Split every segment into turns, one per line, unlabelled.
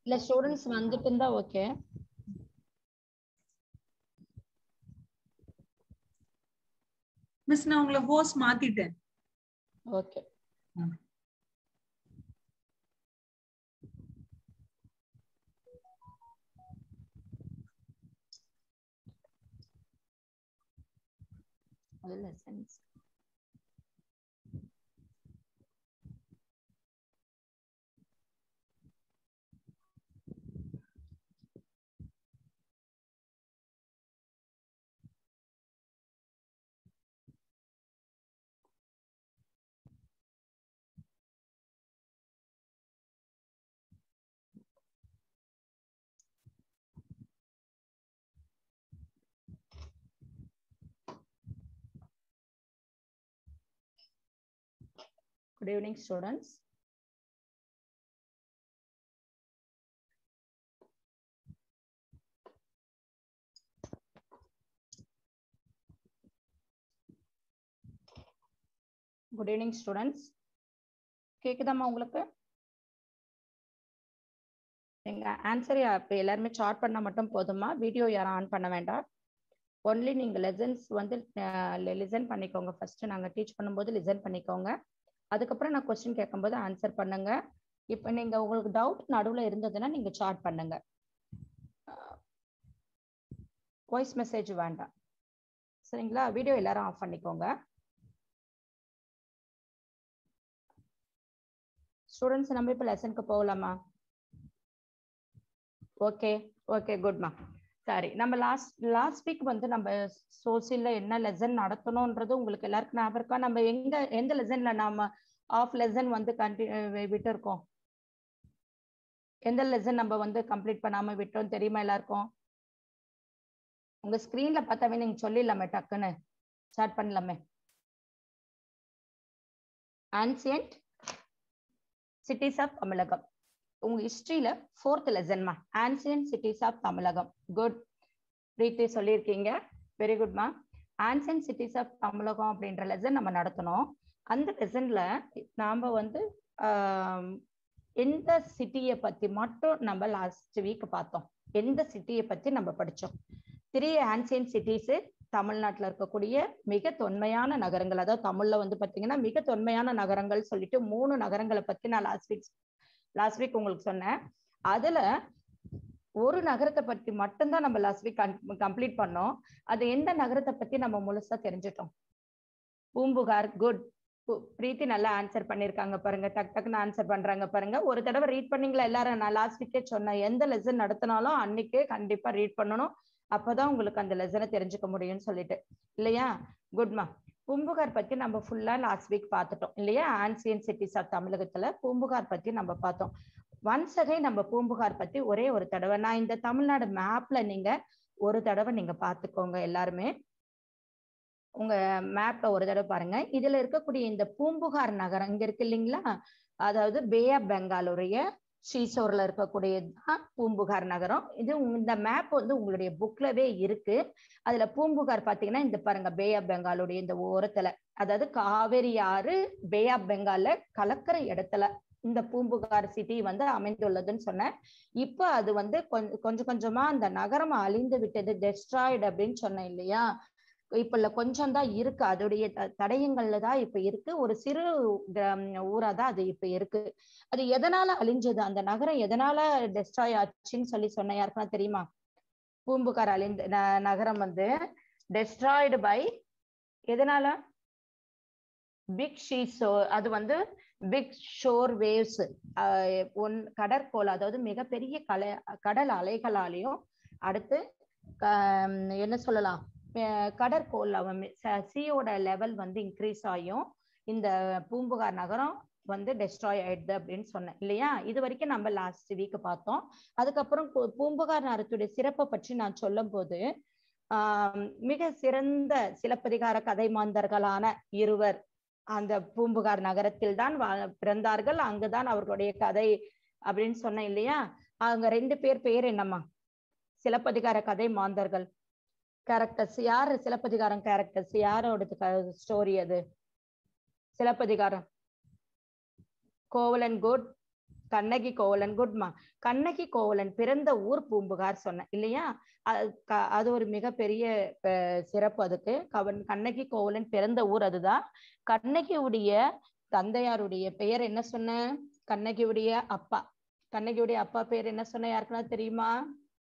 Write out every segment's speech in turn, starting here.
இல்ல ஸ்டூடெண்ட்ஸ் வந்துட்டு இருந்தா ஓகே
மிஸ் நான் உங்களை ஹோஸ்ட் மாத்திட்டேன்
ஓகே அது lessons Good evening, students. Good evening, students. கேக்குதாம்மா உங்களுக்கு நீங்க ஆன்சர் இப்போ எல்லாருமே சார்ட் பண்ணா மட்டும் போதுமா வீடியோ யாரும் ஆன் பண்ண வேண்டாம் ஒன்லி நீங்க லெசன்ஸ் வந்து லிசன் பண்ணிக்கோங்க ஃபர்ஸ்ட் நாங்க டீச் பண்ணும்போது லிசன் பண்ணிக்கோங்க அதுக்கப்புறம் நான் கொஸ்டின் கேட்கும்போது ஆன்சர் பண்ணுங்க இப்போ நீங்க உங்களுக்கு டவுட் நடுவுல இருந்ததுன்னா நீங்க சார்ட் பண்ணுங்க வாய்ஸ் மெசேஜ் வேண்டாம் சரிங்களா வீடியோ எல்லாரும் ஆஃப் பண்ணிக்கோங்க ஸ்டூடெண்ட்ஸ் நம்ம இப்போ லெசனுக்கு போகலாமா ஓகே ஓகே குட்மா சரி நம்ம லாஸ்ட் லாஸ்ட் வீக் வந்து நம்ம சோசியல்ல என்ன லெசன் நடத்தணும்ன்றது உங்களுக்கு எல்லாருக்கும் ஞாபகம் இருக்கா நம்ம எங்க எந்த லெசன்ல நாம ஆஃப் லெசன் வந்து கண்டினியூ விட்டு இருக்கோம் எந்த லெசன் நம்ம வந்து கம்ப்ளீட் பண்ணாம விட்டோம் தெரியுமா எல்லாருக்கும் உங்க ஸ்கிரீன்ல பார்த்தாவே நீங்க சொல்லிடலாமே டக்குன்னு ஸ்டார்ட் பண்ணலாமே ஆன்சியன்ட் சிட்டிஸ் ஆஃப் தமிழகம் உங்க ஹிஸ்டரியில ஃபோர்த் லெசன்மா ancient cities of Tamilagam good Preethi சொல்லியிருக்கீங்க வெரி குட்மா ஆன்சியன்ட் சிட்டிஸ் ஆஃப் தமிழகம் அப்படின்ற லெசன் நம்ம நடத்தணும் அந்த லெசன்ல நாம வந்து எந்த சிட்டியை பத்தி மட்டும் நம்ம லாஸ்ட் வீக் பார்த்தோம் எந்த சிட்டியை பத்தி நம்ம படிச்சோம் த்ரீ ஆன்சியன்ட் சிட்டிஸ் தமிழ்நாட்டில் இருக்கக்கூடிய மிக தொன்மையான நகரங்கள் அதாவது தமிழ்ல வந்து பாத்தீங்கன்னா மிக தொன்மையான நகரங்கள் சொல்லிட்டு மூணு நகரங்களை பத்தி நான் லாஸ்ட் வீக் லாஸ்ட் வீக் உங்களுக்கு சொன்னேன் அதுல ஒரு நகரத்தை பத்தி மட்டும்தான் நம்ம லாஸ்ட் வீக் கம்ப்ளீட் பண்ணோம் அது எந்த நகரத்தை பத்தி நம்ம முழுசா தெரிஞ்சிட்டோம் பூம்புகார் குட் பிரீத்தி நல்லா ஆன்சர் பண்ணிருக்காங்க பாருங்க டக் டக்குன்னு ஆன்சர் பண்றாங்க பாருங்க ஒரு தடவை ரீட் பண்ணீங்களா எல்லாரும் நான் லாஸ்ட் வீக்கே சொன்னேன் எந்த லெசன் நடத்தினாலும் அன்னைக்கே கண்டிப்பா ரீட் பண்ணணும் அப்பதான் உங்களுக்கு அந்த லெசனை தெரிஞ்சுக்க முடியும்னு சொல்லிட்டு இல்லையா குட்மா பூம்புகார் பத்தி நம்ம ஃபுல்லா லாஸ்ட் வீக் பார்த்துட்டோம் இல்லையா ஆன்சியன் சிட்டிஸ் ஆஃப் தமிழகத்துல பூம்புகார் பத்தி நம்ம பார்த்தோம் ஒன்ஸ் அகை நம்ம பூம்புகார் பத்தி ஒரே ஒரு தடவை நான் இந்த தமிழ்நாடு மேப்ல நீங்க ஒரு தடவை நீங்க பாத்துக்கோங்க எல்லாருமே உங்க மேப்ல ஒரு தடவை பாருங்க இதுல இருக்கக்கூடிய இந்த பூம்புகார் நகரம் இங்க இருக்கு இல்லைங்களா அதாவது பே ஆஃப் பெங்காலுடைய ஸ்ரீசோர்ல இருக்கக்கூடியதுதான் பூம்புகார் நகரம் இது இந்த மேப் வந்து உங்களுடைய புக்லவே இருக்கு அதுல பூம்புகார் பாத்தீங்கன்னா இந்த பாருங்க பே ஆஃப் பெங்காலுடைய இந்த ஓரத்துல அதாவது காவேரி ஆறு பே ஆஃப் பெங்கால்ல கலக்கிற இடத்துல இந்த பூம்புகார் சிட்டி வந்து அமைந்துள்ளதுன்னு சொன்னேன் இப்ப அது வந்து கொஞ்சம் கொஞ்சம் கொஞ்சமா அந்த நகரம் அழிந்து விட்டது டெஸ்ட்ராய்டு அப்படின்னு சொன்னேன் இல்லையா இப்ப இல்ல கொஞ்சம் தான் இருக்கு அதோடைய தடயங்கள்ல தான் இப்ப இருக்கு ஒரு சிறு ஊரா தான் அது இப்ப இருக்கு அது எதனால அழிஞ்சது அந்த நகரம் எதனால டெஸ்ட்ராய் ஆச்சுன்னு சொல்லி சொன்ன யாருக்குன்னா தெரியுமா பூம்புகார் அழிந்த நகரம் வந்து டெஸ்ட்ராய்டு பை எதனால பிக் ஷீஸோ அது வந்து பிக் ஷோர் வேவ்ஸ் ஒன் கடற்கோள் அதாவது மிகப்பெரிய கலை கடல் அலைகளாலையும் அடுத்து என்ன சொல்லலாம் கடற்கோள் சீயோட லெவல் வந்து இன்க்ரீஸ் ஆகியும் இந்த பூம்புகார் நகரம் வந்து டெஸ்ட்ராய் ஆயிடுது அப்படின்னு சொன்னேன் இல்லையா இது வரைக்கும் நம்ம லாஸ்ட் வீக் பார்த்தோம் அதுக்கப்புறம் பூம்புகார் நகரத்துடைய சிறப்பை பற்றி நான் சொல்லும் போது ஆஹ் மிக சிறந்த சிலப்பதிகார கதை மாந்தர்களான இருவர் அந்த பூம்புகார் நகரத்தில் தான் பிறந்தார்கள் அங்குதான் அவர்களுடைய கதை அப்படின்னு சொன்னேன் இல்லையா அவங்க ரெண்டு பேர் பேர் என்னம்மா சிலப்பதிகார கதை மாந்தர்கள் கேரக்டர்ஸ் யாரு சிலப்பதிகாரம் கேரக்டர்ஸ் யாரோட ஸ்டோரி அது சிலப்பதிகாரம் கோவலன் குட் கண்ணகி கோவலன் குட்மா கண்ணகி கோவலன் பிறந்த ஊர் பூம்புகார் சொன்னேன் இல்லையா அது க- அது ஒரு மிகப்பெரிய அஹ், சிறப்பு அதுக்கு கவன் கண்ணகி கோவலன் பிறந்த ஊர் அதுதான் கண்ணகியுடைய தந்தையாருடைய பெயர் என்ன சொன்ன கண்ணகியுடைய அப்பா கண்ணகியுடைய அப்பா பேர் என்ன சொன்ன யாருக்குன்னா தெரியுமா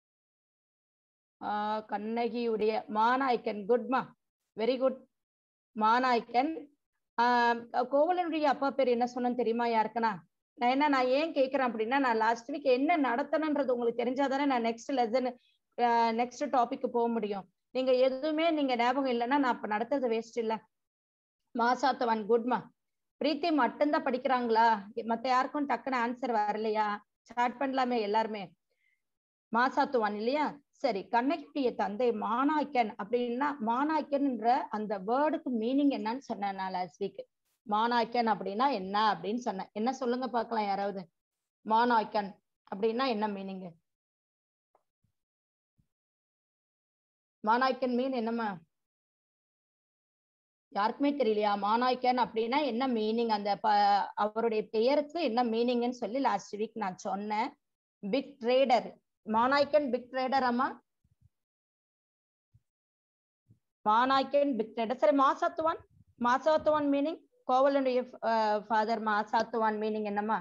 ஆஹ் கண்ணகியுடைய மாநாய்க்கன் குட்மா வெரி குட் மாநாய்க்கன் ஆஹ் கோவலனுடைய அப்பா பேர் என்ன சொன்னேன்னு தெரியுமா யாருக்குன்னா நான் என்ன நான் ஏன் கேக்குறேன் அப்படின்னா நான் லாஸ்ட் வீக் என்ன நடத்தணுன்றது உங்களுக்கு தெரிஞ்சாதானே நான் நெக்ஸ்ட் லெசன் நெக்ஸ்ட் டாபிக் போக முடியும் நீங்க எதுவுமே நீங்க ஞாபகம் இல்லைன்னா நான் அப்ப நடத்துறது வேஸ்ட் இல்ல மாசாத்தவன் குட்மா பிரீத்தி மட்டும்தான் படிக்கிறாங்களா மத்த யாருக்கும் டக்குன்னு ஆன்சர் வரலையா ஸ்டார்ட் பண்ணலாமே எல்லாருமே மாசாத்துவான் இல்லையா சரி கண்ணகியுடைய தந்தை மானாய்க்கன் அப்படின்னா மானாய்க்கன்ன்ற அந்த வேர்டுக்கு மீனிங் என்னன்னு சொன்னேன் நான் லாஸ்ட் வீக் மானாய்க்கன் அப்படின்னா என்ன அப்படின்னு சொன்னேன் என்ன சொல்லுங்க பார்க்கலாம் யாராவது மானாய்க்கன் அப்படின்னா என்ன மீனிங் மானாய்க்கன் மீன் என்னம்மா யாருக்குமே தெரியலையா மானாய்க்கன் அப்படின்னா என்ன மீனிங் அந்த ப அவருடைய பெயருக்கு என்ன மீனிங்னு சொல்லி லாஸ்ட் வீக் நான் சொன்னேன் big trader Manaikan big trader அம்மா மானாய்க்கன் பிக் ட்ரேடர் சரி மாசாத்துவான் மாசாத்துவான் மீனிங் கோவலனுடைய ஃபாதர் மாசாத்துவான் மீனிங் என்னம்மா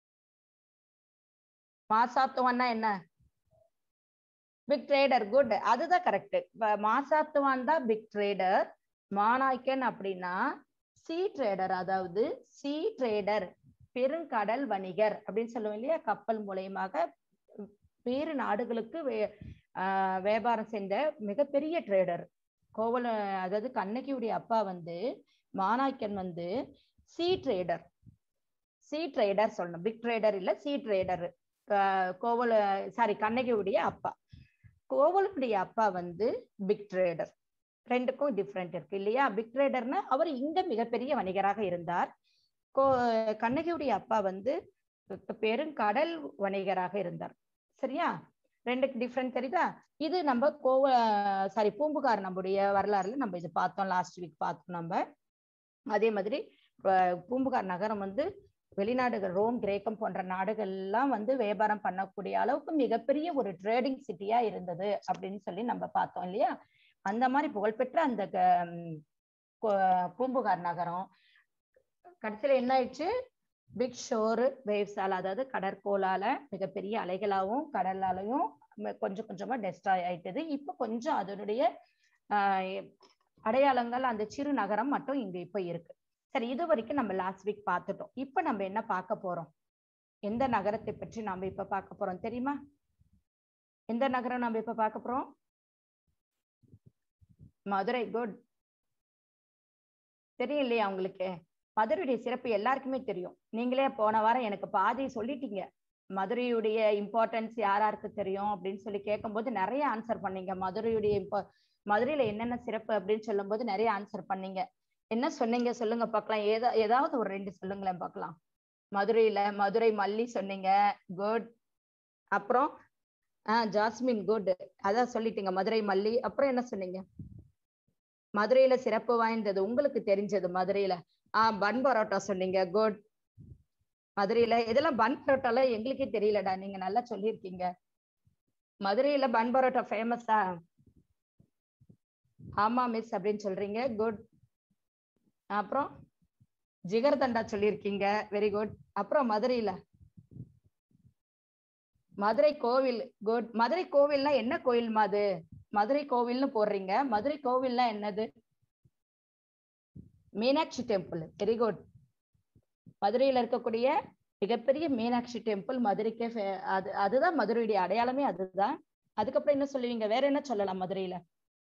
மாசாத்துவான்னா என்ன பிக் ட்ரேடர் குட் அதுதான் கரெக்ட் மாசாத்துவான் தான் பிக் ட்ரேடர் மானாய்க்கன் அப்படின்னா சி ட்ரேடர் அதாவது சி ட்ரேடர் பெருங்கடல் வணிகர் அப்படின்னு சொல்லுவோம் இல்லையா கப்பல் மூலயமாக வேறு நாடுகளுக்கு வே- ஆஹ் வியாபாரம் செஞ்ச மிகப்பெரிய ட்ரேடர் கோவல அதாவது கண்ணகியுடைய அப்பா வந்து மானாய்க்கன் வந்து சி ட்ரேடர் சி ட்ரேடர் சொல்லணும் பிக் ட்ரேடர் இல்ல சி ட்ரேடர் கோவல சாரி கண்ணகியுடைய அப்பா கோவலனுடைய அப்பா வந்து பிக் ட்ரேடர் ரெண்டுக்கும் டிஃப்ரெண்ட் இருக்கு இல்லையா பிக் ட்ரேடர்னா அவர் இங்க மிகப்பெரிய வணிகராக இருந்தார் கோ கண்ணகியுடைய அப்பா வந்து பெருங்கடல் வணிகராக இருந்தார் சரியா ரெண்டுக்கு டிஃப்ரெண்ட் தெரியுதா இது நம்ம கோவ சாரி பூம்புகார் நம்முடைய வரலாறுல நம்ம இது பார்த்தோம் லாஸ்ட் வீக் பார்த்தோம் நம்ம அதே மாதிரி அஹ், பூம்புகார் நகரம் வந்து வெளிநாடுகள் ரோம் கிரேக்கம் போன்ற நாடுகள் எல்லாம் வந்து வியாபாரம் பண்ணக்கூடிய அளவுக்கு மிகப்பெரிய ஒரு ட்ரேடிங் சிட்டியா இருந்தது அப்படின்னு சொல்லி நம்ம பார்த்தோம் இல்லையா அந்த மாதிரி புகழ்பெற்ற அந்த க- ம், கோ- பூம்புகார் நகரம் கடைசியில என்ன ஆயிடுச்சு பிக் ஷோர் வேவ்ஸால அதாவது கடற்கோளால மிகப்பெரிய அலைகளாவும் கடலாலையும் ம- கொஞ்சம் கொஞ்சமா டெஸ்ட்ராய் ஆயிட்டது இப்ப கொஞ்சம் அதனுடைய ஆஹ் அடையாளங்கள் அந்த சிறு நகரம் மட்டும் இங்க இப்ப இருக்கு சரி இது வரைக்கும் நம்ம லாஸ்ட் வீக் பார்த்துட்டோம் இப்ப நம்ம என்ன பார்க்க போறோம் எந்த நகரத்தை பற்றி நாம இப்ப பார்க்க போறோம் தெரியுமா எந்த நகரம் நம்ம இப்ப பார்க்க போறோம் மதுரை குட் தெரியும் இல்லையா உங்களுக்கு மதுரையுடைய சிறப்பு எல்லாருக்குமே தெரியும் நீங்களே போன வாரம் எனக்கு பாதி சொல்லிட்டீங்க மதுரையுடைய இம்பார்ட்டன்ஸ் யார் யாருக்கு தெரியும் அப்படின்னு சொல்லி கேட்கும்போது நிறைய ஆன்சர் பண்ணீங்க மதுரையுடைய இப்போ மதுரையில என்னென்ன சிறப்பு அப்படின்னு சொல்லும்போது நிறைய ஆன்சர் பண்ணீங்க என்ன சொன்னீங்க சொல்லுங்க பார்க்கலாம் ஏதா ஏதாவது ஒரு ரெண்டு சொல்லுங்களேன் பார்க்கலாம் மதுரையில மதுரை மல்லி சொன்னீங்க குட் அப்புறம் ஆஹ் ஜாஸ்மின் குட் அதான் சொல்லிட்டீங்க மதுரை மல்லி அப்புறம் என்ன சொன்னீங்க மதுரையில சிறப்பு வாய்ந்தது உங்களுக்கு தெரிஞ்சது மதுரையில ஆஹ் பன் பரோட்டா சொன்னீங்க குட் மதுரையில இதெல்லாம் பன் பரோட்டாலாம் எங்களுக்கே தெரியலடா நீங்க நல்லா சொல்லியிருக்கீங்க மதுரையில பன் பரோட்டா ஃபேமஸா ஆமா மிஸ் அப்படின்னு சொல்றீங்க குட் அப்புறம் ஜிகர் தண்டா சொல்லியிருக்கீங்க வெரி குட் அப்புறம் மதுரையில மதுரை கோவில் குட் மதுரை கோவில்னா என்ன கோயில்மா அது மதுரை கோவில்னு போடுறீங்க மதுரை கோவில்னா என்னது மீனாட்சி டெம்பிள் வெரி குட் மதுரையில இருக்கக்கூடிய மிகப்பெரிய மீனாட்சி டெம்பிள் மதுரைக்கே ஃபே- அது அதுதான் மதுரையுடைய அடையாளமே அதுதான் அதுக்கப்புறம் என்ன சொல்லுவீங்க வேற என்ன சொல்லலாம் மதுரையில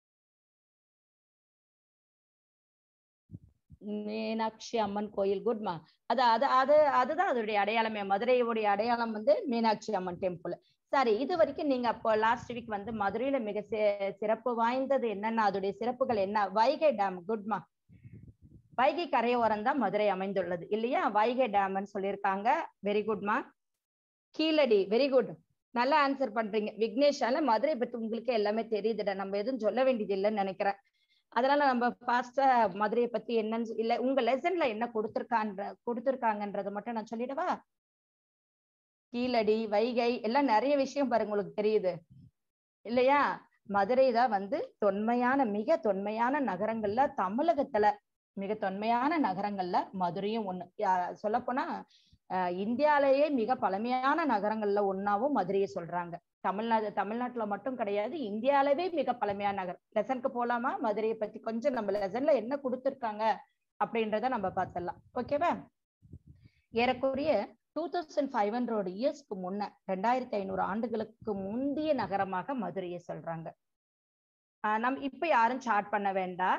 மீனாட்சி அம்மன் கோயில் குட்மா அது அது அது அதுதான் அதோடைய அடையாளமே மதுரையுடைய அடையாளம் வந்து மீனாட்சி அம்மன் டெம்பிள் சரி இது வரைக்கும் நீங்க அப்போ லாஸ்ட் வீக் வந்து மதுரையில மிக சி- சிறப்பு வாய்ந்தது என்னன்னா அதோடைய சிறப்புகள் என்ன வைகை டேம் குட்மா வைகை கரையோரம் தான் மதுரை அமைந்துள்ளது இல்லையா வைகை டேம்னு சொல்லியிருக்காங்க வெரி குட்மா கீழடி வெரி குட் நல்லா ஆன்சர் பண்றீங்க விக்னேஷால மதுரை பத்தி உங்களுக்கு எல்லாமே தெரியுதுடா நம்ம எதுவும் சொல்ல வேண்டியது இல்லைன்னு நினைக்கிறேன் அதனால நம்ம ஃபாஸ்டா மதுரையை பத்தி என்னன்னு இல்ல உங்க லெசன்ல என்ன கொடுத்துருக்கான்ற கொடுத்துருக்காங்கன்றத மட்டும் நான் சொல்லிடவா கீழடி வைகை எல்லாம் நிறைய விஷயம் பாருங்க உங்களுக்கு தெரியுது இல்லையா மதுரை தான் வந்து தொன்மையான மிக தொன்மையான நகரங்கள்ல தமிழகத்துல மிக தொன்மையான நகரங்கள்ல மதுரையும் ஒண்ணு சொல்ல போனா இந்தியாலேயே மிக பழமையான நகரங்கள்ல ஒன்னாவும் மதுரையை சொல்றாங்க தமிழ்நாடு தமிழ்நாட்டுல மட்டும் கிடையாது இந்தியாலவே மிக பழமையான நகரம் லெசனுக்கு போலாமா மதுரையை பத்தி கொஞ்சம் நம்ம லெசன்ல என்ன கொடுத்துருக்காங்க அப்படின்றத நம்ம பார்த்துடலாம் ஓகேவா ஏறக்குறைய டூ தௌசண்ட் ஃபைவ் ஹண்ட்ரட் இயர்ஸ்க்கு முன்ன ரெண்டாயிரத்தி ஐநூறு ஆண்டுகளுக்கு முந்தைய நகரமாக மதுரையை சொல்றாங்க நம் இப்ப யாரும் சார்ட் பண்ண வேண்டாம்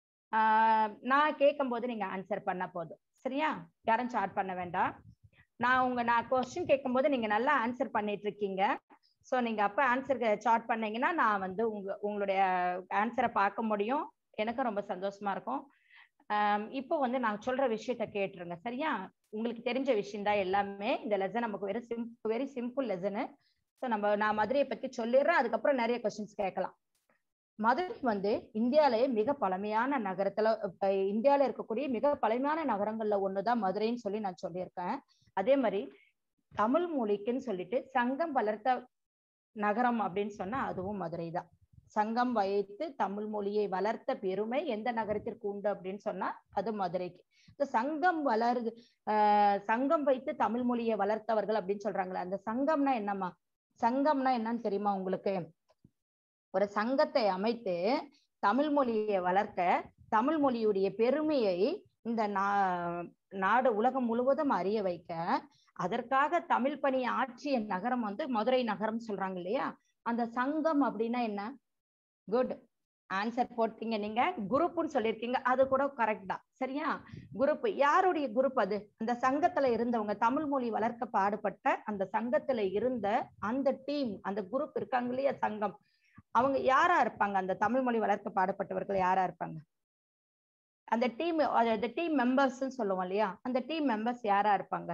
நான் கேட்கும் போது நீங்க ஆன்சர் பண்ண போதும் சரியா யாரும் சார்ட் பண்ண வேண்டாம் நான் உங்க நான் கொஸ்டின் கேட்கும் போது நீங்க நல்லா ஆன்சர் பண்ணிட்டு இருக்கீங்க ஸோ நீங்க அப்ப ஆன்சர் சார்ட் பண்ணீங்கன்னா நான் வந்து உங்க உங்களுடைய ஆன்சரை பார்க்க முடியும் எனக்கும் ரொம்ப சந்தோஷமா இருக்கும் இப்போ வந்து நான் சொல்ற விஷயத்த கேட்டுருங்க சரியா உங்களுக்கு தெரிஞ்ச விஷயம் தான் எல்லாமே இந்த லெசன் நமக்கு very sim very simple lesson so நம்ம நான் மதுரையை பத்தி சொல்லிடுறேன் அதுக்கப்புறம் நிறைய கொஸ்டின்ஸ் கேட்கலாம் மதுரை வந்து இந்தியாவிலேயே மிக பழமையான நகரத்துல இந்தியாவில இருக்கக்கூடிய மிக பழமையான நகரங்கள்ல ஒண்ணுதான் மதுரைன்னு சொல்லி நான் சொல்லியிருக்கேன் அதே மாதிரி தமிழ் மொழிக்குன்னு சொல்லிட்டு சங்கம் வளர்த்த நகரம் அப்படின்னு சொன்னா அதுவும் மதுரை தான் சங்கம் வைத்து தமிழ் மொழியை வளர்த்த பெருமை எந்த நகரத்திற்கு உண்டு அப்படின்னு சொன்னா அது மதுரைக்கு சங்கம் வளருது ஆஹ் சங்கம் வைத்து தமிழ் மொழியை வளர்த்தவர்கள் அப்படின்னு சொல்றாங்களே அந்த சங்கம்னா என்னம்மா சங்கம்னா என்னன்னு தெரியுமா உங்களுக்கு ஒரு சங்கத்தை அமைத்து தமிழ் மொழியை வளர்க்க தமிழ் மொழியுடைய பெருமையை இந்த நா நாடு உலகம் முழுவதும் அறிய வைக்க அதற்காக தமிழ் பணி ஆட்சிய நகரம் வந்து மதுரை நகரம் சொல்றாங்க இல்லையா அந்த சங்கம் அப்படின்னா என்ன குட் ஆன்சர் போட்டீங்க நீங்க குரூப்னு சொல்லியிருக்கீங்க அது கூட கரெக்ட் தான் சரியா குரூப் யாருடைய குரூப் அது அந்த சங்கத்துல இருந்தவங்க தமிழ் மொழி வளர்க்க பாடுபட்ட அந்த சங்கத்துல இருந்த அந்த டீம் அந்த குரூப் இருக்காங்க இல்லையா சங்கம் அவங்க யாரா இருப்பாங்க அந்த தமிழ் மொழி வளர்க்க பாடுபட்டவர்கள் யாரா இருப்பாங்க அந்த டீம் அந்த டீம் மெம்பர்ஸ் சொல்லுவோம் இல்லையா அந்த டீம் மெம்பர்ஸ் யாரா இருப்பாங்க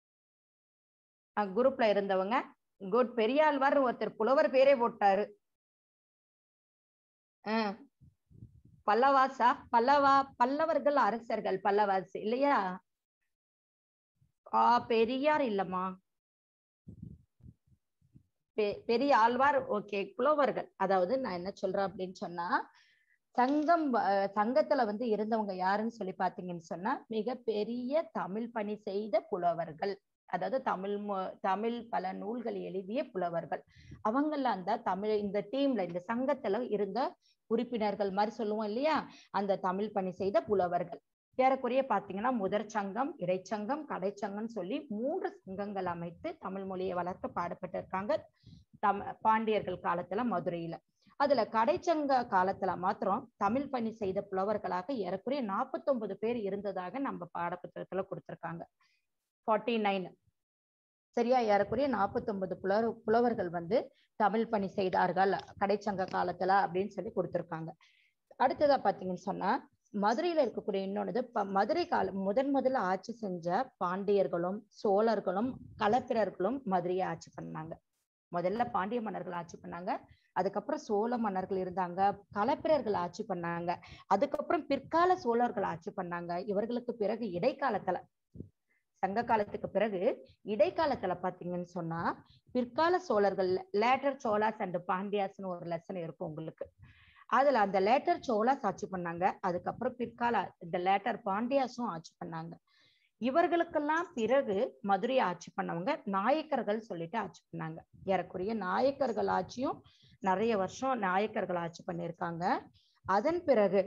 குரூப்ல இருந்தவங்க குட் பெரியாழ்வார் ஒருத்தர் புலவர் பேரே போட்டாரு பல்லவாசா பல்லவா பல்லவர்கள் அரசர்கள் பல்லவாஸ் இல்லையா ஆ பெரியார் இல்லம்மா பெரிய ஆழ்வார் ஓகே புலவர்கள் அதாவது நான் என்ன சொல்றேன் அப்படின்னு சொன்னா சங்கம் சங்கத்துல வந்து இருந்தவங்க யாருன்னு சொல்லி பாத்தீங்கன்னு சொன்னா மிக பெரிய தமிழ் பணி செய்த புலவர்கள் அதாவது தமிழ் தமிழ் பல நூல்கள் எழுதிய புலவர்கள் அவங்கள அந்த தமிழ் இந்த டீம்ல இந்த சங்கத்துல இருந்த உறுப்பினர்கள் மாதிரி சொல்லுவோம் இல்லையா அந்த தமிழ் பணி செய்த புலவர்கள் ஏறக்குறைய பாத்தீங்கன்னா முதற் சங்கம் இடைச்சங்கம் கடைச்சங்கம்னு சொல்லி மூன்று சங்கங்கள் அமைத்து தமிழ் மொழியை வளர்க்க பாடுபட்டு இருக்காங்க தம் பாண்டியர்கள் காலத்துல மதுரையில அதுல கடைச்சங்க காலத்துல மாத்திரம் தமிழ் பணி செய்த புலவர்களாக ஏறக்குறைய நாற்பத்தொன்பது பேர் இருந்ததாக நம்ம பாடப்புத்தகத்துல கொடுத்திருக்காங்க ஃபார்ட்டி நைன் சரியா ஏறக்குறைய நாற்பத்தொன்பது புலவர் புலவர்கள் வந்து தமிழ் பணி செய்தார்கள் கடைச்சங்க காலத்துல அப்படின்னு சொல்லி கொடுத்திருக்காங்க அடுத்ததா பாத்தீங்கன்னு சொன்னா மதுரையில இருக்கக்கூடிய இன்னொன்னு மதுரை கால முதன் முதல்ல ஆட்சி செஞ்ச பாண்டியர்களும் சோழர்களும் களப்பிரர்களும் மதுரையை ஆட்சி பண்ணாங்க முதல்ல பாண்டிய மன்னர்கள் ஆட்சி பண்ணாங்க அதுக்கப்புறம் சோழ மன்னர்கள் இருந்தாங்க களப்பிரர்கள் ஆட்சி பண்ணாங்க அதுக்கப்புறம் பிற்கால சோழர்கள் ஆட்சி பண்ணாங்க இவர்களுக்கு பிறகு இடைக்காலத்துல சங்க காலத்துக்கு பிறகு இடைக்காலத்துல பாத்தீங்கன்னு சொன்னா பிற்கால சோழர்கள் லேட்டர் சோலாஸ் அண்ட் பாண்டியாஸ்னு ஒரு லெசன் இருக்கும் உங்களுக்கு அதுல அந்த லேட்டர் சோலாஸ் ஆட்சி பண்ணாங்க அதுக்கப்புறம் பிற்கால இந்த லேட்டர் பாண்டியாஸும் ஆட்சி பண்ணாங்க இவர்களுக்கெல்லாம் பிறகு மதுரை ஆட்சி பண்ணவங்க நாயக்கர்கள் சொல்லிட்டு ஆட்சி பண்ணாங்க ஏறக்குறைய நாயக்கர்கள் ஆட்சியும் நிறைய வருஷம் நாயக்கர்கள் ஆட்சி பண்ணியிருக்காங்க அதன் பிறகு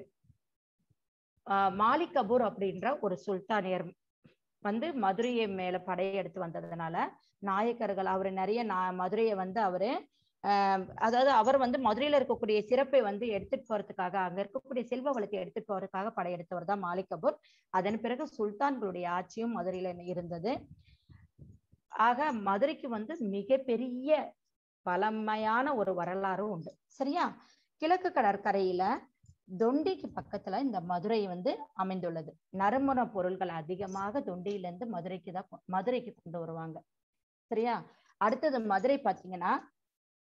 ஆஹ் மாலிக் கபூர் அப்படின்ற ஒரு சுல்தானியர் வந்து மதுரையை மேல படையெடுத்து வந்ததுனால நாயக்கர்கள் அவரு நிறைய நா மதுரையை வந்து அவரு ஆஹ் அதாவது அவர் வந்து மதுரையில இருக்கக்கூடிய சிறப்பை வந்து எடுத்துட்டு போறதுக்காக அங்க இருக்கக்கூடிய செல்வ வளத்தை எடுத்துட்டு போறதுக்காக படையெடுத்தவர் தான் மாலிக் கபூர் அதன் பிறகு சுல்தான்களுடைய ஆட்சியும் மதுரையில இருந்தது ஆக மதுரைக்கு வந்து மிகப்பெரிய பழமையான ஒரு வரலாறும் உண்டு சரியா கிழக்கு கடற்கரையில தொண்டிக்கு பக்கத்துல இந்த மதுரை வந்து அமைந்துள்ளது நறுமண பொருள்கள் அதிகமாக தொண்டியிலிருந்து மதுரைக்கு தான் மதுரைக்கு கொண்டு வருவாங்க சரியா அடுத்தது மதுரை பாத்தீங்கன்னா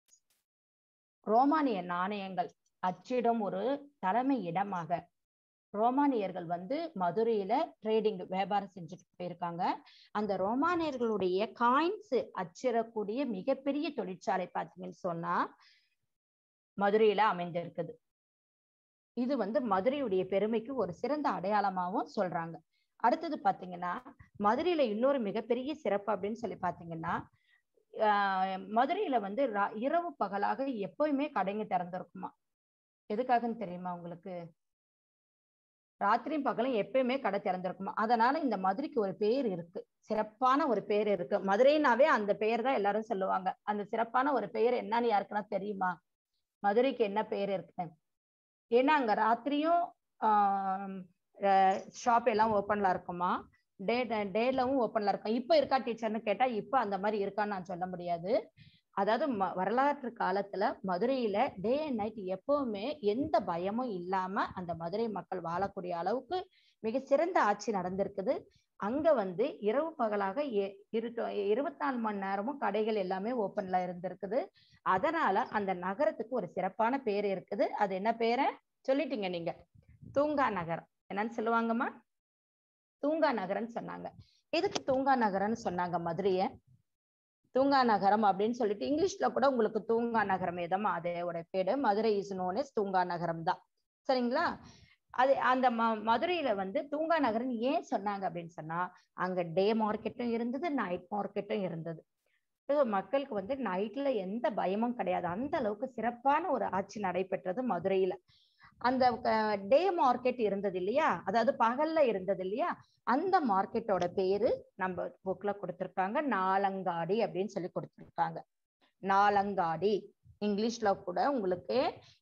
ரோமானிய நாணயங்கள் அச்சிடும் ஒரு தலைமை இடமாக ரோமானியர்கள் வந்து மதுரையில ட்ரேடிங் வியாபாரம் செஞ்சுட்டு போயிருக்காங்க அந்த ரோமானியர்களுடைய காயின்ஸ் அச்சிடக்கூடிய மிகப்பெரிய தொழிற்சாலை பார்த்தீங்கன்னு சொன்னா மதுரையில அமைந்திருக்குது இது வந்து மதுரையுடைய பெருமைக்கு ஒரு சிறந்த அடையாளமாகவும் சொல்றாங்க அடுத்தது பாத்தீங்கன்னா மதுரையில இன்னொரு மிகப்பெரிய சிறப்பு அப்படின்னு சொல்லி பாத்தீங்கன்னா ஆஹ் மதுரையில வந்து ரா- இரவு பகலாக எப்பவுமே கடைங்க திறந்திருக்குமா எதுக்காகன்னு தெரியுமா உங்களுக்கு ராத்திரியும் பகலும் எப்பயுமே கடை திறந்திருக்குமா அதனால இந்த மதுரைக்கு ஒரு பேர் இருக்கு சிறப்பான ஒரு பேர் இருக்கு மதுரைனாவே அந்த பெயர் தான் எல்லாரும் சொல்லுவாங்க அந்த சிறப்பான ஒரு பெயர் என்னன்னு யாருக்குன்னா தெரியுமா மதுரைக்கு என்ன பேர் இருக்கு ஏன்னா அங்க ராத்திரியும் ஷாப் எல்லாம் ஓப்பன்ல இருக்குமா டே டேலவும் ஓப்பன்ல இருக்கும் இப்ப இருக்கா டீச்சர்னு கேட்டா இப்ப அந்த மாதிரி இருக்கான்னு நான் சொல்ல முடியாது அதாவது ம- வரலாற்று காலத்துல மதுரையில டே அண்ட் நைட் எப்பவுமே எந்த பயமும் இல்லாம அந்த மதுரை மக்கள் வாழக்கூடிய அளவுக்கு மிக சிறந்த ஆட்சி நடந்திருக்குது அங்க வந்து இரவு பகலாக எ- இருட்டு இருபத்தி நாலு மணி நேரமும் கடைகள் எல்லாமே ஓப்பன்ல இருந்திருக்குது அதனால அந்த நகரத்துக்கு ஒரு சிறப்பான பேர் இருக்குது அது என்ன பேரு சொல்லிட்டீங்க நீங்க தூங்கா நகரம் என்னன்னு சொல்லுவாங்கம்மா தூங்கா நகரம்னு சொன்னாங்க எதுக்கு தூங்கா நகரம்னு சொன்னாங்க மதுரைய தூங்கா நகரம் அப்படின்னு சொல்லிட்டு இங்கிலீஷ்ல கூட உங்களுக்கு தூங்கா நகரம் ஏதமா அதோட பேரு மதுரை இஸ் நோன் தூங்கா நகரம் தான் சரிங்களா அது அந்த ம மதுரையில வந்து தூங்கா நகரம் ஏன் சொன்னாங்க அப்படின்னு சொன்னா அங்க டே மார்க்கெட்டும் இருந்தது நைட் மார்க்கெட்டும் இருந்தது So, மக்களுக்கு வந்து நைட்ல எந்த பயமும் கிடையாது அந்த அளவுக்கு சிறப்பான ஒரு ஆட்சி நடைபெற்றது மதுரையில அந்த டே மார்க்கெட் இருந்தது இல்லையா அதாவது பகல்ல இருந்தது இல்லையா அந்த மார்க்கெட்டோட பேரு நம்ம புக்ல கொடுத்திருக்காங்க நாலங்காடி அப்படின்னு சொல்லி கொடுத்திருக்காங்க நாலங்காடி இங்கிலீஷ்ல கூட உங்களுக்கு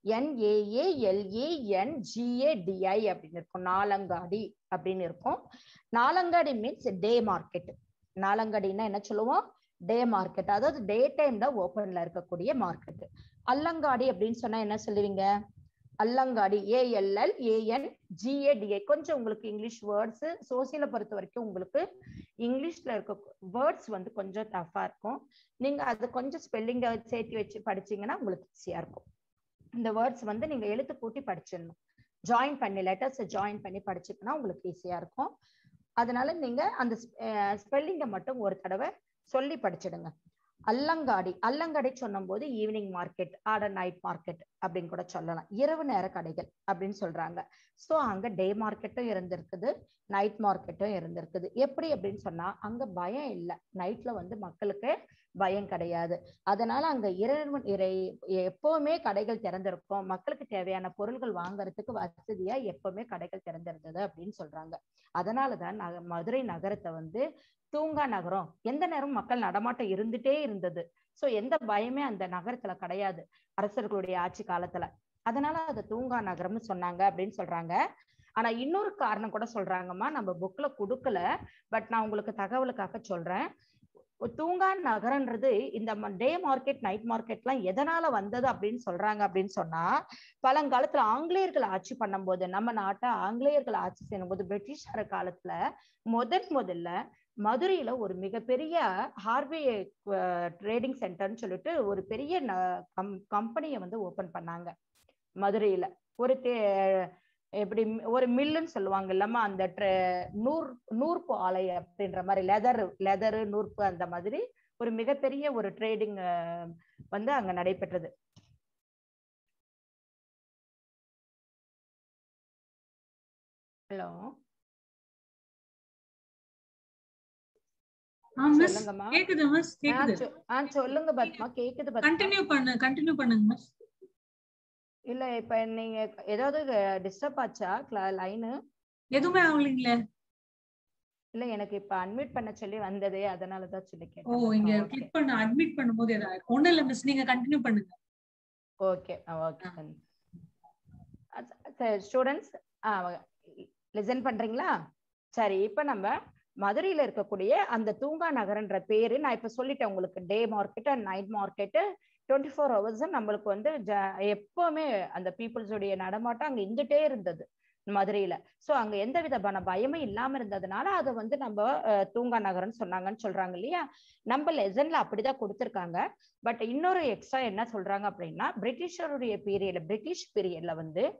என்ஏஏஎல்ஏஎன் ஜிஏடிஐ அப்படின்னு இருக்கும் நாலங்காடி அப்படின்னு இருக்கும் நாலங்காடி மீன்ஸ் டே மார்க்கெட் நாலங்காடின்னா என்ன சொல்லுவோம் டே மார்க்கெட் அதாவது டே டைம்ல ஓப்பன்ல இருக்கக்கூடிய மார்க்கெட் அல்லங்காடி அப்படின்னு சொன்னா என்ன சொல்லுவீங்க அல்லங்காடி ஏஎல்எல் ஏஎன் ஜிஏடிஐ கொஞ்சம் உங்களுக்கு இங்கிலீஷ் வேர்ட்ஸ் சோசியலை பொறுத்த வரைக்கும் உங்களுக்கு இங்கிலீஷ்ல இருக்க வேர்ட்ஸ் வந்து கொஞ்சம் டஃபா இருக்கும் நீங்க அது கொஞ்சம் ஸ்பெல்லிங்க சேர்த்து வச்சு படிச்சீங்கன்னா உங்களுக்கு ஈஸியா இருக்கும் இந்த வேர்ட்ஸ் வந்து நீங்க எழுத்து கூட்டி படிச்சிடணும் ஜாயின் பண்ணி லெட்டர்ஸ் ஜாயின் பண்ணி படிச்சுக்கன்னா உங்களுக்கு ஈஸியா இருக்கும் அதனால நீங்க அந்த ஸ்பெல்லிங்கை மட்டும் ஒரு தடவை சொல்லி படிச்சிடுங்க அல்லங்காடி அல்லங்காடி சொன்னும் போது ஈவினிங் மார்க்கெட் ஆட நைட் மார்க்கெட் அப்படின்னு கூட சொல்லலாம் இரவு நேர கடைகள் அப்படின்னு சொல்றாங்க சோ அங்க டே மார்க்கெட்டும் இருந்திருக்குது நைட் மார்க்கெட்டும் இருந்திருக்குது எப்படி அப்படின்னு சொன்னா அங்க பயம் இல்லை நைட்ல வந்து மக்களுக்கு பயம் கிடையாது அதனால அங்க இரவு இறை எப்பவுமே கடைகள் திறந்திருக்கும் மக்களுக்கு தேவையான பொருள்கள் வாங்குறதுக்கு வசதியா எப்பவுமே கடைகள் திறந்திருந்தது அப்படின்னு சொல்றாங்க அதனாலதான் நக- மதுரை நகரத்தை வந்து தூங்கா நகரம் எந்த நேரமும் மக்கள் நடமாட்டம் இருந்துட்டே இருந்தது சோ எந்த பயமே அந்த நகரத்துல கிடையாது அரசர்களுடைய ஆட்சி காலத்துல அதனால அது தூங்கா நகரம்னு சொன்னாங்க அப்படின்னு சொல்றாங்க ஆனா இன்னொரு காரணம் கூட சொல்றாங்கம்மா நம்ம புக்ல கொடுக்கல பட் நான் உங்களுக்கு தகவலுக்காக சொல்றேன் தூங்கா நகரன்றது இந்த டே மார்க்கெட் நைட் மார்க்கெட்லாம் எதனால வந்தது அப்படின்னு சொல்றாங்க அப்படின்னு சொன்னா பழங்காலத்துல ஆங்கிலேயர்கள் ஆட்சி பண்ணும்போது நம்ம நாட்டை ஆங்கிலேயர்கள் ஆட்சி செய்யும்போது பிரிட்டிஷார காலத்துல முதன் முதல்ல மதுரையில ஒரு மிகப்பெரிய ஹார்வே ட்ரேடிங் சென்டர்னு சொல்லிட்டு ஒரு பெரிய கம்பெனியை வந்து ஓபன் பண்ணாங்க மதுரையில ஒரு தே- எப்படி மி- ஒரு மில்லுன்னு சொல்லுவாங்க இல்லாம அந்த ட்ர- நூற் நூற்பு ஆலை அப்படின்ற மாதிரி லெதர் லெதரு நூற்பு அந்த மாதிரி ஒரு மிகப்பெரிய ஒரு ட்ரேடிங் வந்து அங்க நடைபெற்றது ஹலோ
ஆ மிஸ்
சொல்லுங்கம்மா
கேக்குது மிஸ்
ஆ,
கேக்குது
சொ- ஆ, சொல்லுங்க பத்மா கேக்குது பத்மா
கண்டினியூ பண்ணு கண்டினியூ பண்ணுங்க மிஸ்
இல்ல இப்ப நீங்க ஏதாவது டிஸ்டர்ப் ஆச்சா லைனு
எதுவுமே ஆகலைங்களே
இல்ல எனக்கு இப்ப அட்மிட் பண்ண சொல்லி வந்ததே அதனாலதான் சொல்லி
ஓ இங்க
கேட்டேன்
கிளிக் பண்ண அட்மிட் பண்ணும்போது ஏதாவது ஒண்ணும் இல்ல மிஸ் நீங்க கண்டினியூ பண்ணுங்க
ஓகே ஓகே ஸ்டூடெண்ட்ஸ் லிசன் பண்றீங்களா சரி இப்ப நம்ம மதுரையில இருக்கக்கூடிய அந்த தூங்கா நகரன்ற பேரு நான் இப்ப சொல்லிட்டேன் உங்களுக்கு day market and night market twenty four ஹவர்ஸும் நம்மளுக்கு வந்து ஜ- எப்பவுமே அந்த பீப்புள்ஸுடைய நடமாட்டம் அங்க இருந்துட்டே இருந்தது மதுரையில சோ அங்க எந்த விதமான பயமும் இல்லாம இருந்ததுனால அதை வந்து நம்ம அஹ், தூங்கா நகரம்னு சொன்னாங்கன்னு சொல்றாங்க இல்லையா நம்ம லெசன்ல அப்படிதான் கொடுத்திருக்காங்க பட் இன்னொரு எக்ஸ்ட்ரா என்ன சொல்றாங்க அப்படின்னா பிரிட்டிஷருடைய பீரியட்ல பிரிட்டிஷ் பீரியட்ல வந்து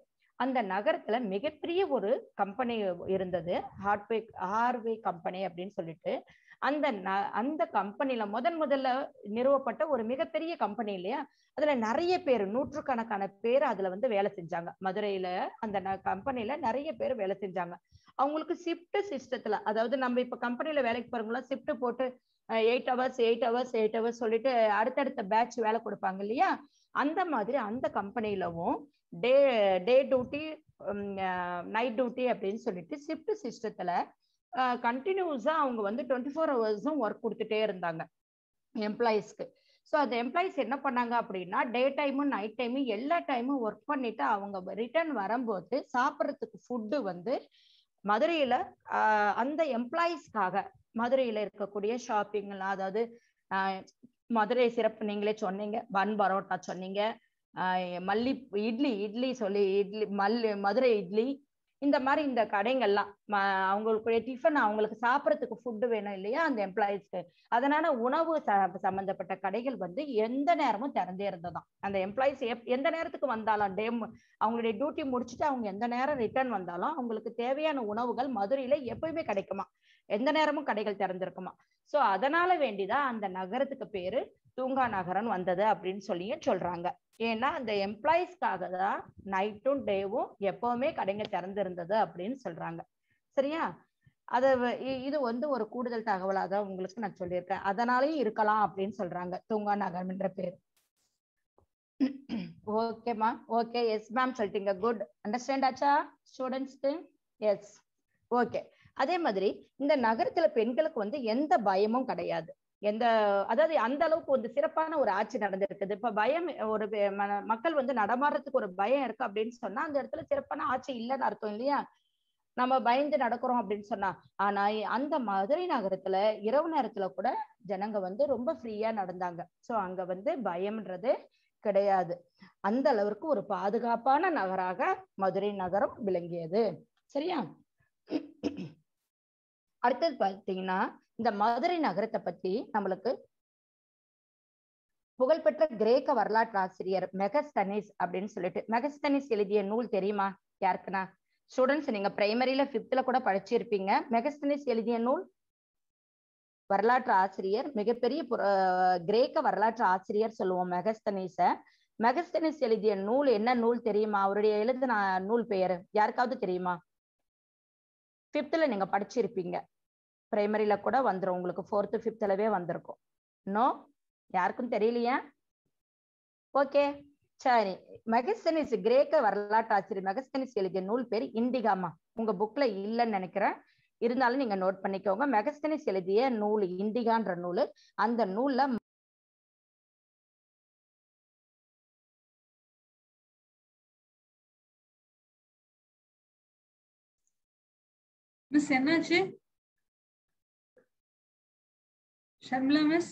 அந்த நகரத்துல மிகப்பெரிய ஒரு கம்பெனி இருந்தது ஹார்ட்வே ஹார்வே கம்பெனி அப்படின்னு சொல்லிட்டு அந்த ந- அந்த கம்பெனில முதன் முதல்ல நிறுவப்பட்ட ஒரு மிகப்பெரிய கம்பெனி இல்லையா அதுல நிறைய பேர் நூற்றுக்கணக்கான பேர் அதுல வந்து வேலை செஞ்சாங்க மதுரையில அந்த கம்பெனில நிறைய பேர் வேலை செஞ்சாங்க அவங்களுக்கு ஷிஃப்ட் சிஸ்டத்துல அதாவது நம்ம இப்ப கம்பெனில வேலைக்கு போறவங்களாம் ஷிஃப்ட் போட்டு eight hours eight hours eight hours சொல்லிட்டு அடுத்தடுத்த பேட்ச் வேலை கொடுப்பாங்க இல்லையா அந்த மாதிரி அந்த கம்பெனிலவும் day day duty night duty அப்படின்னு சொல்லிட்டு ஷிஃப்ட் சிஸ்டத்துல கண்டினியூஸா அவங்க வந்து டுவெண்ட்டி ஃபோர் ஹவர்ஸும் ஒர்க் கொடுத்துட்டே இருந்தாங்க எம்ப்ளாயீஸ்க்கு ஸோ அந்த எம்ப்ளாயிஸ் என்ன பண்ணாங்க அப்படின்னா டே டைமும் நைட் டைமும் எல்லா டைமும் ஒர்க் பண்ணிட்டு அவங்க ரிட்டர்ன் வரும்போது சாப்பிட்றதுக்கு ஃபுட்டு வந்து மதுரையில ஆஹ் அந்த எம்ப்ளாயீஸ்க்காக மதுரையில இருக்கக்கூடிய ஷாப்பிங்லாம் அதாவது ஆஹ் மதுரை சிறப்பு நீங்களே சொன்னீங்க பன் பரோட்டா சொன்னீங்க ஆஹ் மல்லி இட்லி இட்லி சொல்லி இட்லி மல்லி மதுரை இட்லி இந்த மாதிரி இந்த கடைங்கள்லாம் ம- அவங்களுக்குடைய டிஃபன் அவங்களுக்கு சாப்பிட்றதுக்கு ஃபுட்டு வேணும் இல்லையா அந்த எம்ப்ளாயிஸ்க்கு அதனால உணவு ச- சம்பந்தப்பட்ட கடைகள் வந்து எந்த நேரமும் திறந்தே இருந்ததாம் அந்த எம்ப்ளாயிஸ் எந்த நேரத்துக்கு வந்தாலும் டே அவங்களுடைய டியூட்டி முடிச்சுட்டு அவங்க எந்த நேரம் ரிட்டர்ன் வந்தாலும் அவங்களுக்கு தேவையான உணவுகள் மதுரையில எப்பயுமே கிடைக்குமா எந்த நேரமும் கடைகள் திறந்திருக்குமா சோ அதனால வேண்டிதான் அந்த நகரத்துக்கு பேரு தூங்கா நகரம் வந்தது அப்படின்னு சொல்லியும் சொல்றாங்க ஏன்னா அந்த எம்ப்ளாயிஸ்க்காக தான் நைட்டும் டேவும் எப்பவுமே கடைங்க திறந்திருந்தது அப்படின்னு சொல்றாங்க சரியா அத வ- இ- இது வந்து ஒரு கூடுதல் தகவலா தான் உங்களுக்கு நான் சொல்லியிருக்கேன் அதனாலயும் இருக்கலாம் அப்படின்னு சொல்றாங்க தூங்கா நகரம் என்ற பேர் ஓகேம்மா ஓகே எஸ் மேம் சொல்லிட்டீங்க குட் அண்டர்ஸ்டாண்ட் ஆச்சா ஸ்டூடெண்ட்ஸ்க்கு எஸ் ஓகே அதே மாதிரி இந்த நகரத்துல பெண்களுக்கு வந்து எந்த பயமும் கிடையாது எந்த அதாவது அந்த அளவுக்கு வந்து சிறப்பான ஒரு ஆட்சி நடந்திருக்குது இப்ப பயம் ஒரு பெ- ம- மக்கள் வந்து நடமாடுறதுக்கு ஒரு பயம் இருக்கு அப்படின்னு சொன்னா அந்த இடத்துல சிறப்பான ஆட்சி இல்லைன்னு அர்த்தம் இல்லையா நம்ம பயந்து நடக்கிறோம் அப்படின்னு சொன்னா ஆனா அந்த மதுரை நகரத்துல இரவு நேரத்துல கூட ஜனங்க வந்து ரொம்ப ஃப்ரீயா நடந்தாங்க சோ அங்க வந்து பயம்ன்றது கிடையாது அந்த அளவிற்கு ஒரு பாதுகாப்பான நகராக மதுரை நகரம் விளங்கியது சரியா அடுத்தது பாத்தீங்கன்னா இந்த மதுரை நகரத்தை பத்தி நம்மளுக்கு புகழ்பெற்ற கிரேக்க வரலாற்று ஆசிரியர் மெகஸ்தனிஸ் அப்படின்னு சொல்லிட்டு மெகஸ்தனிஸ் எழுதிய நூல் தெரியுமா யாருக்குன்னா ஸ்டூடெண்ட்ஸ் நீங்க பிரைமரியில பிப்த்ல கூட படிச்சிருப்பீங்க மெகஸ்தனிஸ் எழுதிய நூல் வரலாற்று ஆசிரியர் மிகப்பெரிய புர- அஹ் கிரேக்க வரலாற்று ஆசிரியர் சொல்லுவோம் மெகஸ்தனிஸ மெகஸ்தனிஸ் எழுதிய நூல் என்ன நூல் தெரியுமா அவருடைய எழுதின நூல் பெயர் யாருக்காவது தெரியுமா பிப்த்ல நீங்க படிச்சிருப்பீங்க பிரைமரியில கூட வந்துரும் உங்களுக்கு ஃபோர்த்து ஃபிஃப்த்லவே வந்திருக்கும் நோ யாருக்கும் தெரியலையா ஓகே சரி மெகஸ்தனிஸ் கிரேக்க வரலாற்று ஆசிரியர் மெகஸ்தனிஸ் எழுதிய நூல் பேர் இண்டிகாமா உங்க புக்ல இல்லைன்னு நினைக்கிறேன் இருந்தாலும் நீங்க நோட் பண்ணிக்கோங்க மெகஸ்தனிஸ் எழுதிய நூல் இண்டிகான்ற நூல் அந்த நூல்ல
மிஸ் என்னாச்சு ஷர்மிளா மிஸ்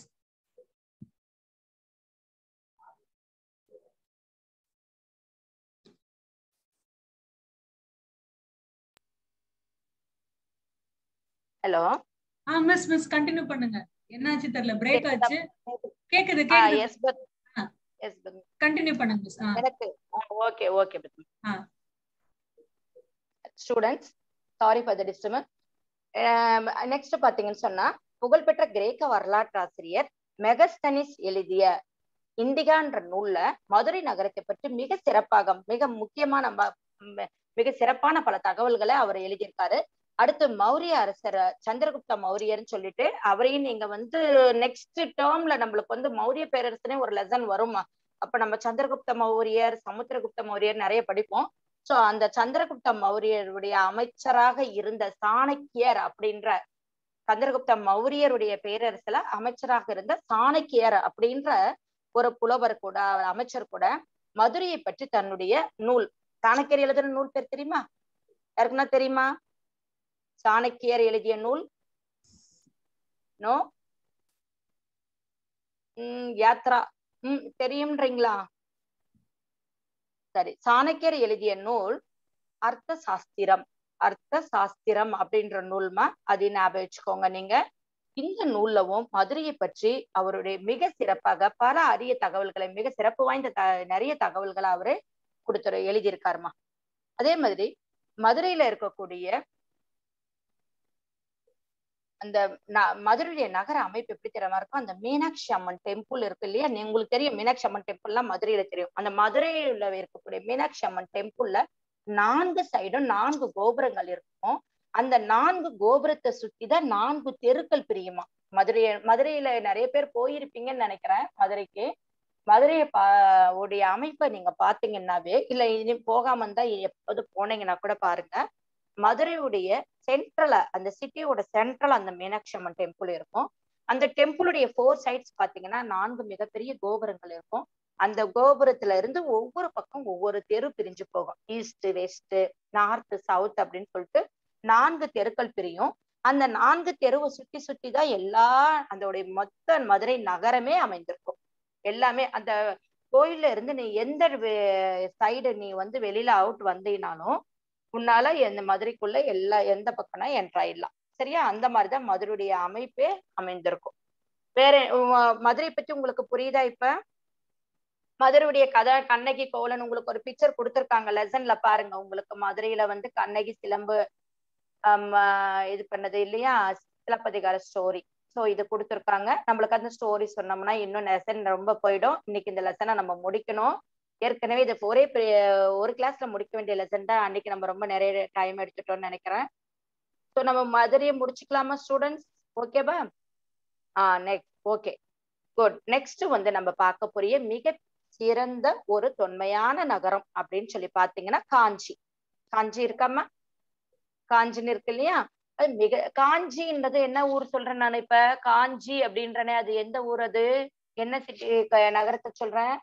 ஹலோ
ஆ மிஸ் மிஸ் கண்டினியூ பண்ணுங்க என்னாச்சு தெரியல பிரேக் ஆச்சு கேக்குது கேக்குது
எஸ் பத்
ஆ.
எஸ் பத்
கண்டினியூ பண்ணுங்க மிஸ் ஆ
எனக்கு ஓகே ஓகே
ஆ.
Students sorry for the disturbance next பாத்தீங்கன்னு சொன்னா புகழ்பெற்ற கிரேக்க வரலாற்று ஆசிரியர் மெகஸ்தனிஸ் எழுதிய இண்டிகான்ற நூல்ல மதுரை நகரத்தை பற்றி மிக சிறப்பாக மிக முக்கியமான ம- ம- மிக சிறப்பான பல தகவல்களை அவர் எழுதியிருக்காரு அடுத்து மௌரிய அரசர் சந்திரகுப்த மௌரியர்னு சொல்லிட்டு அவரையும் நீங்க வந்து நெக்ஸ்ட் டேர்ம்ல நம்மளுக்கு வந்து மௌரிய பேரரசனே ஒரு லெசன் வருமா அப்ப நம்ம சந்திரகுப்த மௌரியர் சமுத்திரகுப்த மௌரியர் நிறைய படிப்போம் சோ அந்த சந்திரகுப்த மௌரியருடைய அமைச்சராக இருந்த சாணக்கியர் அப்படின்ற சந்திரகுப்த மௌரியருடைய பேரரசுல அமைச்சராக இருந்த சாணக்கியர் அப்படின்ற ஒரு புலவர் கூட அமைச்சர் கூட மதுரையை பற்றி தன்னுடைய நூல் சாணக்கியர் எழுதின நூல் பேர் தெரியுமா யாருக்குன்னா தெரியுமா சாணக்கியர் எழுதிய நூல் நோ உம் யாத்ரா உம் தெரியும்ன்றீங்களா சரி சாணக்கியர் எழுதிய நூல் அர்த்த சாஸ்திரம் அர்த்த சாஸ்திரம் அப்படின்ற நூல்மா அது ஞாபகம் வச்சுக்கோங்க நீங்க இந்த நூல்லவும் மதுரையை பற்றி அவருடைய மிக சிறப்பாக பல அரிய தகவல்களை மிக சிறப்பு வாய்ந்த த நிறைய தகவல்களை அவரு கொடுத்துரு எழுதியிருக்காருமா அதே மாதிரி மதுரையில இருக்கக்கூடிய அந்த ந- மதுரையுடைய நகர அமைப்பு எப்படி தெரியாம இருக்கும் அந்த மீனாட்சி அம்மன் டெம்பிள் இருக்கு இல்லையா நீ- உங்களுக்கு தெரியும் மீனாட்சி அம்மன் டெம்பிள்லாம் மதுரையில தெரியும் அந்த மதுரையில இருக்கக்கூடிய மீனாட்சி அம்மன் டெம்பிள்ல நான்கு சைடும் நான்கு கோபுரங்கள் இருக்கும் அந்த நான்கு கோபுரத்தை சுத்தி தான் நான்கு தெருக்கள் பிரியுமா மதுரை மதுரையில நிறைய பேர் போயிருப்பீங்கன்னு நினைக்கிறேன் மதுரைக்கு மதுரையை பா உடைய அமைப்பை நீங்க பாத்தீங்கன்னாவே இல்ல இனி போகாம இருந்தா எப்போது போனீங்கன்னா கூட பாருங்க மதுரையுடைய சென்ட்ரல அந்த சிட்டியோட சென்ட்ரல் அந்த மீனாட்சி அம்மன் டெம்பிள் இருக்கும் அந்த டெம்பிளுடைய ஃபோர் சைட்ஸ் பாத்தீங்கன்னா நான்கு மிகப்பெரிய கோபுரங்கள் இருக்கும் அந்த கோபுரத்துல இருந்து ஒவ்வொரு பக்கம் ஒவ்வொரு தெரு பிரிஞ்சு போகும் ஈஸ்ட் வெஸ்ட் நார்த் சவுத் அப்படின்னு சொல்லிட்டு நான்கு தெருக்கள் பிரியும் அந்த நான்கு தெருவை சுத்தி சுத்தி தான் எல்லா அதோடைய மொத்த மதுரை நகரமே அமைந்திருக்கும் எல்லாமே அந்த கோயில்ல இருந்து நீ எந்த சைடு நீ வந்து வெளியில அவுட் வந்தீனாலும் உன்னால எந்த மதுரைக்குள்ள எல்லா எந்த பக்கம்னா என்ட்ரு ஆயிடலாம் சரியா அந்த மாதிரிதான் மதுரையுடைய அமைப்பே அமைந்திருக்கும் வேற உ- மதுரை பத்தி உங்களுக்கு புரியுதா இப்ப மதுரையுடைய கதை கண்ணகி கோவலன் உங்களுக்கு ஒரு பிக்சர் கொடுத்திருக்காங்க லெசன்ல பாருங்க உங்களுக்கு மதுரையில வந்து கண்ணகி சிலம்பு ஆம், ஆஹ் இது பண்ணது இல்லையா சிலப்பதிகார ஸ்டோரி சோ இது கொடுத்திருக்காங்க நம்மளுக்கு அந்த ஸ்டோரி சொன்னோம்னா இன்னும் லெசன் ரொம்ப போயிடும் இன்னைக்கு இந்த லெசனை நம்ம முடிக்கணும் ஏற்கனவே இது ஒரே பெரிய- ஒரு கிளாஸ்ல முடிக்க வேண்டிய லெசன் தான் அன்னைக்கு நம்ம ரொம்ப நிறைய டைம் எடுத்துட்டோம்னு நினைக்கிறேன் ஸோ நம்ம மதுரையை முடிச்சுக்கலாமா ஸ்டூடெண்ட்ஸ் ஓகேவா ஆ நெக்ஸ்ட் ஓகே குட் நெக்ஸ்ட் வந்து நம்ம பார்க்க போறிய மிக சிறந்த ஒரு தொன்மையான நகரம் அப்படின்னு சொல்லி பாத்தீங்கன்னா காஞ்சி காஞ்சி இருக்காமா காஞ்சின்னு இருக்கு இல்லையா அது மிக காஞ்சின்றது என்ன ஊர் சொல்றேன் நான் இப்ப காஞ்சி அப்படின்றனே அது எந்த ஊர் அது என்ன சிட்டி நகரத்தை சொல்றேன்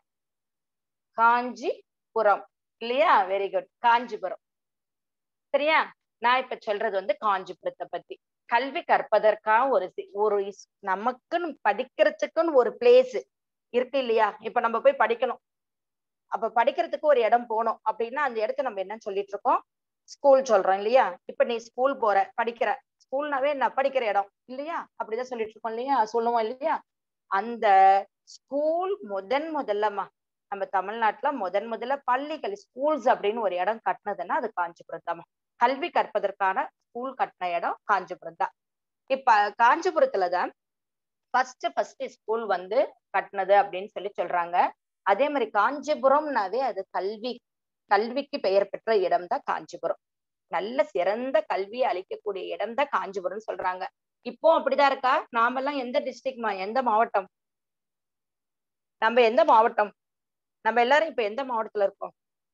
காஞ்சிபுரம் இல்லையா வெரி குட் காஞ்சிபுரம் சரியா நான் இப்ப சொல்றது வந்து காஞ்சிபுரத்தை பத்தி கல்வி கற்பதற்காக ஒரு சி- ஒரு இஸ்- நமக்குன்னு படிக்கிறதுக்குன்னு ஒரு பிளேஸ் இருக்கு இல்லையா இப்ப நம்ம போய் படிக்கணும் அப்ப படிக்கிறதுக்கு ஒரு இடம் போகணும் அப்படின்னா அந்த இடத்த நம்ம என்ன சொல்லிட்டு இருக்கோம் ஸ்கூல் சொல்றோம் இல்லையா இப்ப நீ ஸ்கூல் போற படிக்கிற ஸ்கூல்னாவே நான் படிக்கிற இடம் இல்லையா அப்படிதான் சொல்லிட்டு இருக்கோம் இல்லையா சொல்லுவோம் இல்லையா அந்த ஸ்கூல் முதன் முதல்லமா நம்ம தமிழ்நாட்டுல முதன் முதல்ல பள்ளிகள் ஸ்கூல்ஸ் அப்படின்னு ஒரு இடம் கட்டினதுன்னா அது காஞ்சிபுரம் தான் கல்வி கற்பதற்கான ஸ்கூல் கட்டின இடம் காஞ்சிபுரம் தான் இப்ப காஞ்சிபுரத்துலதான் ஃபர்ஸ்ட் ஃபர்ஸ்ட் ஸ்கூல் வந்து கட்டினது அப்படின்னு சொல்லி சொல்றாங்க அதே மாதிரி காஞ்சிபுரம்னாவே அது கல்வி கல்விக்கு பெயர் பெற்ற இடம் தான் காஞ்சிபுரம் நல்ல சிறந்த கல்வியை அளிக்கக்கூடிய இடம் தான் காஞ்சிபுரம் சொல்றாங்க இப்போ அப்படிதான் இருக்கா நாமெல்லாம் எந்த டிஸ்ட்ரிக்ட்மா எந்த மாவட்டம் நம்ம எந்த மாவட்டம் நம்ம எல்லாரும் இப்ப எந்த மாவட்டத்துல இருக்கோம்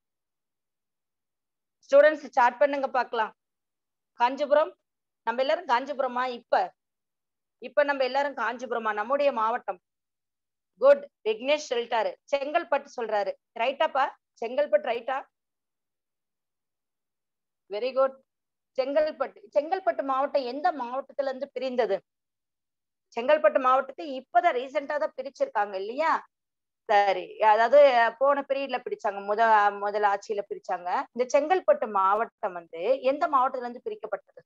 ஸ்டூடெண்ட்ஸ் ஸ்டார்ட் பண்ணுங்க பார்க்கலாம் காஞ்சிபுரம் நம்ம எல்லாரும் காஞ்சிபுரமா இப்ப இப்ப நம்ம எல்லாரும் காஞ்சிபுரமா நம்முடைய மாவட்டம் குட் விக்னேஷ் சொல்லிட்டாரு செங்கல்பட்டு சொல்றாரு ரைட்டாப்பா செங்கல்பட்டு ரைட்டா வெரி குட் செங்கல்பட்டு செங்கல்பட்டு மாவட்டம் எந்த மாவட்டத்துல இருந்து பிரிந்தது செங்கல்பட்டு மாவட்டத்தை இப்பதான் ரீசெண்டா தான் பிரிச்சிருக்காங்க இல்லையா சரி அதாவது போன பீரியட்ல பிரிச்சாங்க முத முதல் ஆட்சியில பிரிச்சாங்க இந்த செங்கல்பட்டு மாவட்டம் வந்து எந்த மாவட்டத்துல இருந்து பிரிக்கப்பட்டது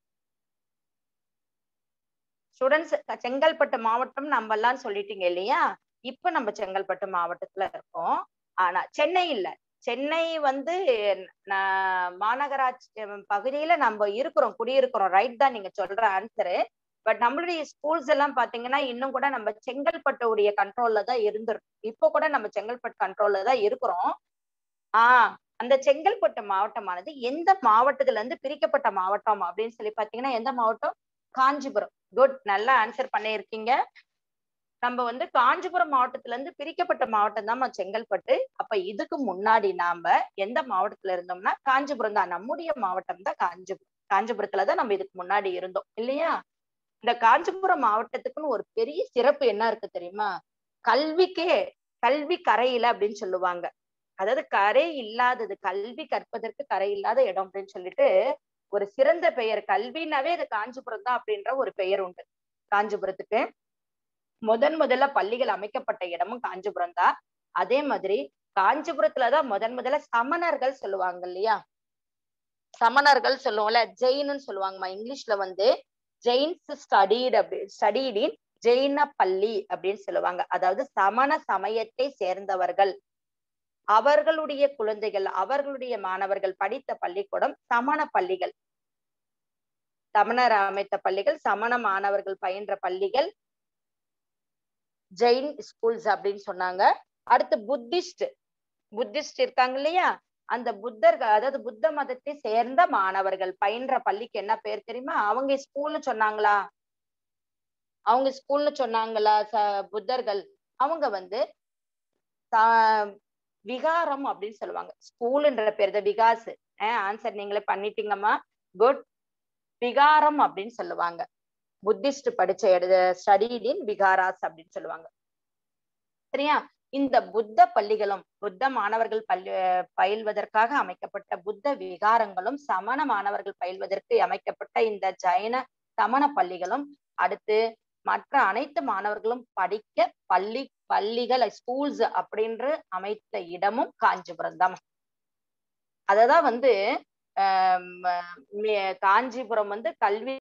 ஸ்டூடெண்ட்ஸ் செங்கல்பட்டு மாவட்டம் நம்ம எல்லாம் சொல்லிட்டீங்க இல்லையா இப்ப நம்ம செங்கல்பட்டு மாவட்டத்துல இருக்கோம் ஆனா சென்னை இல்ல சென்னை வந்து ந- மாநகராட்சி அஹ் பகுதியில நம்ம இருக்கிறோம் குடியிருக்கிறோம் ரைட் தான் நீங்க சொல்ற ஆன்சரு பட் நம்மளுடைய ஸ்கூல்ஸ் எல்லாம் பாத்தீங்கன்னா இன்னும் கூட நம்ம செங்கல்பட்டுடைய கண்ட்ரோல்ல தான் இருந்திருக்கும் இப்போ கூட நம்ம செங்கல்பட்டு கண்ட்ரோல்ல தான் இருக்கிறோம் ஆஹ் அந்த செங்கல்பட்டு மாவட்டமானது எந்த மாவட்டத்துல இருந்து பிரிக்கப்பட்ட மாவட்டம் அப்படின்னு சொல்லி பாத்தீங்கன்னா எந்த மாவட்டம் காஞ்சிபுரம் குட் நல்லா ஆன்சர் பண்ணியிருக்கீங்க நம்ம வந்து காஞ்சிபுரம் மாவட்டத்துல இருந்து பிரிக்கப்பட்ட மாவட்டம் தான் செங்கல்பட்டு அப்ப இதுக்கு முன்னாடி நாம எந்த மாவட்டத்துல இருந்தோம்னா காஞ்சிபுரம் தான் நம்முடைய மாவட்டம் தான் காஞ்சிபுரம் காஞ்சிபுரத்துலதான் நம்ம இதுக்கு முன்னாடி இருந்தோம் இல்லையா இந்த காஞ்சிபுரம் மாவட்டத்துக்குன்னு ஒரு பெரிய சிறப்பு என்ன இருக்கு தெரியுமா கல்விக்கே கல்வி கரையில அப்படின்னு சொல்லுவாங்க அதாவது கரை இல்லாதது கல்வி கற்பதற்கு கரை இல்லாத இடம் அப்படின்னு சொல்லிட்டு ஒரு சிறந்த பெயர் கல்வினாவே அது காஞ்சிபுரம் தான் அப்படின்ற ஒரு பெயர் உண்டு காஞ்சிபுரத்துக்கு முதன் முதல்ல பள்ளிகள் அமைக்கப்பட்ட இடமும் காஞ்சிபுரம் தான் அதே மாதிரி காஞ்சிபுரத்துலதான் முதன் முதல்ல சமணர்கள் சொல்லுவாங்க இல்லையா சமணர்கள் சொல்லுவோம்ல ஜெயின்னு சொல்லுவாங்கம்மா இங்கிலீஷ்ல வந்து ஜெயின்ஸ் ஸ்டடீட் அப்படி ஸ்டடீட் இன் ஜெயின பள்ளி அப்படின்னு சொல்லுவாங்க அதாவது சமண சமயத்தை சேர்ந்தவர்கள் அவர்களுடைய குழந்தைகள் அவர்களுடைய மாணவர்கள் படித்த பள்ளிக்கூடம் சமண பள்ளிகள் சமணர் அமைத்த பள்ளிகள் சமண மாணவர்கள் பயின்ற பள்ளிகள் ஜெயின் ஸ்கூல்ஸ் அப்படின்னு சொன்னாங்க அடுத்து புத்திஸ்ட் புத்திஸ்ட் இருக்காங்க இல்லையா அந்த புத்தர்கள் அதாவது புத்த மதத்தை சேர்ந்த மாணவர்கள் பயின்ற பள்ளிக்கு என்ன பேர் தெரியுமா அவங்க ஸ்கூல்னு சொன்னாங்களா அவங்க ஸ்கூல்னு சொன்னாங்களா ச- புத்தர்கள் அவங்க வந்து சா- விகாரம் அப்படின்னு சொல்லுவாங்க ஸ்கூல்ன்ற பேர் தான் விகாஸ் ஆன்சர் நீங்களே பண்ணிட்டீங்கம்மா குட் விகாரம் அப்படின்னு சொல்லுவாங்க புத்திஸ்ட் படிச்ச ஸ்டடியின் விகாராஸ் அப்படின்னு சொல்லுவாங்க சரியா இந்த புத்த பள்ளிகளும் புத்த மாணவர்கள் பள்ளி பயில்வதற்காக அமைக்கப்பட்ட புத்த விகாரங்களும் சமண மாணவர்கள் பயில்வதற்கு அமைக்கப்பட்ட இந்த ஜைன சமண பள்ளிகளும் அடுத்து மற்ற அனைத்து மாணவர்களும் படிக்க பள்ளி பள்ளிகள் ஸ்கூல்ஸ் அப்படின்று அமைத்த இடமும் காஞ்சிபுரம் தான் அததான் வந்து ஆஹ் ம- மி- காஞ்சிபுரம் வந்து கல்வி